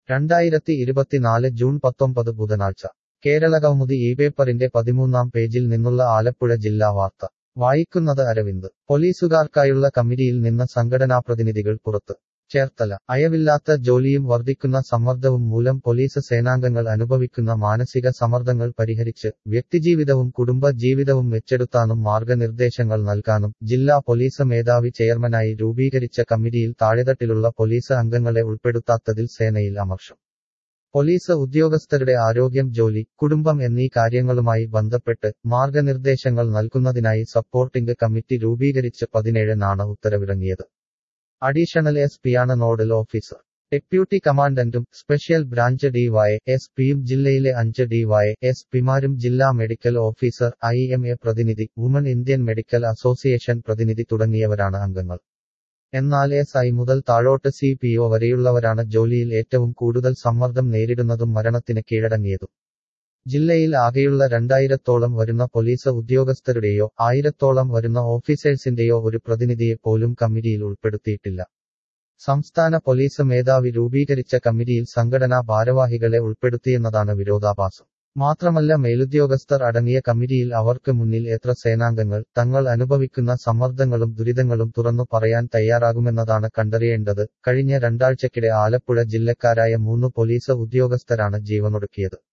രണ്ടായിരത്തി ഇരുപത്തിനാല് ജൂൺ പത്തൊമ്പത് ബുധനാഴ്ച കേരളകൗമുദി ഈ പേപ്പറിന്റെ പതിമൂന്നാം പേജിൽ നിന്നുള്ള ആലപ്പുഴ ജില്ലാ വാർത്ത വായിക്കുന്നത് അരവിന്ദ് പോലീസുകാർക്കായുള്ള കമ്മിറ്റിയിൽ നിന്ന് സംഘടനാപ്രതിനിധികൾ പുറത്ത് ചേർത്തല അയവില്ലാത്ത ജോലിയും വർദ്ധിക്കുന്ന സമ്മർദ്ദവും മൂലം പോലീസ് സേനാംഗങ്ങൾ അനുഭവിക്കുന്ന മാനസിക സമ്മർദ്ദങ്ങൾ പരിഹരിച്ച് വ്യക്തിജീവിതവും കുടുംബ ജീവിതവും മെച്ചെടുത്താനും മാർഗനിർദ്ദേശങ്ങൾ നൽകാനും ജില്ലാ പോലീസ് മേധാവി ചെയർമാനായി രൂപീകരിച്ച കമ്മിറ്റിയിൽ താഴെത്തട്ടിലുള്ള പോലീസ് അംഗങ്ങളെ ഉൾപ്പെടുത്താത്തതിൽ സേനയിൽ അമർഷം പോലീസ് ഉദ്യോഗസ്ഥരുടെ ആരോഗ്യം ജോലി കുടുംബം എന്നീ കാര്യങ്ങളുമായി ബന്ധപ്പെട്ട് മാർഗനിർദ്ദേശങ്ങൾ നൽകുന്നതിനായി സപ്പോർട്ടിംഗ് കമ്മിറ്റി രൂപീകരിച്ച് പതിനേഴിനാണ് ഉത്തരവിറങ്ങിയത് അഡീഷണൽ എസ് പിയാണ് നോഡൽ ഓഫീസർ ഡെപ്യൂട്ടി കമാൻഡന്റും special branch D Y S പിയും ജില്ലയിലെ അഞ്ച് ഡി വൈ എസ് പിമാരും ജില്ലാ medical officer I M A പ്രതിനിധി വുമൺ ഇന്ത്യൻ മെഡിക്കൽ അസോസിയേഷൻ പ്രതിനിധി തുടങ്ങിയവരാണ് അംഗങ്ങൾ എന്നാൽ എസ് ഐ മുതൽ താഴോട്ട് സി പി ഒ വരെയുള്ളവരാണ് ജോലിയിൽ ഏറ്റവും കൂടുതൽ സമ്മർദ്ദം നേരിടുന്നതും മരണത്തിന് കീഴടങ്ങിയതും ജില്ലയിൽ ആകെയുള്ള രണ്ടായിരത്തോളം വരുന്ന പോലീസ് ഉദ്യോഗസ്ഥരുടെയോ ആയിരത്തോളം വരുന്ന ഓഫീസേഴ്സിന്റെയോ ഒരു പ്രതിനിധിയെ പോലും കമ്മിറ്റിയിൽ ഉൾപ്പെടുത്തിയിട്ടില്ല സംസ്ഥാന പോലീസ് മേധാവി രൂപീകരിച്ച കമ്മിറ്റിയിൽ സംഘടനാ ഭാരവാഹികളെ ഉൾപ്പെടുത്തിയെന്നതാണ് വിരോധാഭാസം മാത്രമല്ല മേലുദ്യോഗസ്ഥർ അടങ്ങിയ കമ്മിറ്റിയിൽ അവർക്ക് മുന്നിൽ എത്ര സേനാംഗങ്ങൾ തങ്ങൾ അനുഭവിക്കുന്ന സമ്മർദ്ദങ്ങളും ദുരിതങ്ങളും തുറന്നു പറയാൻ തയ്യാറാകുമെന്നതാണ് കണ്ടറിയേണ്ടത് കഴിഞ്ഞ രണ്ടാഴ്ചക്കിടെ ആലപ്പുഴ ജില്ലക്കാരായ മൂന്ന് പോലീസ് ഉദ്യോഗസ്ഥരാണ് ജീവനൊടുക്കിയത്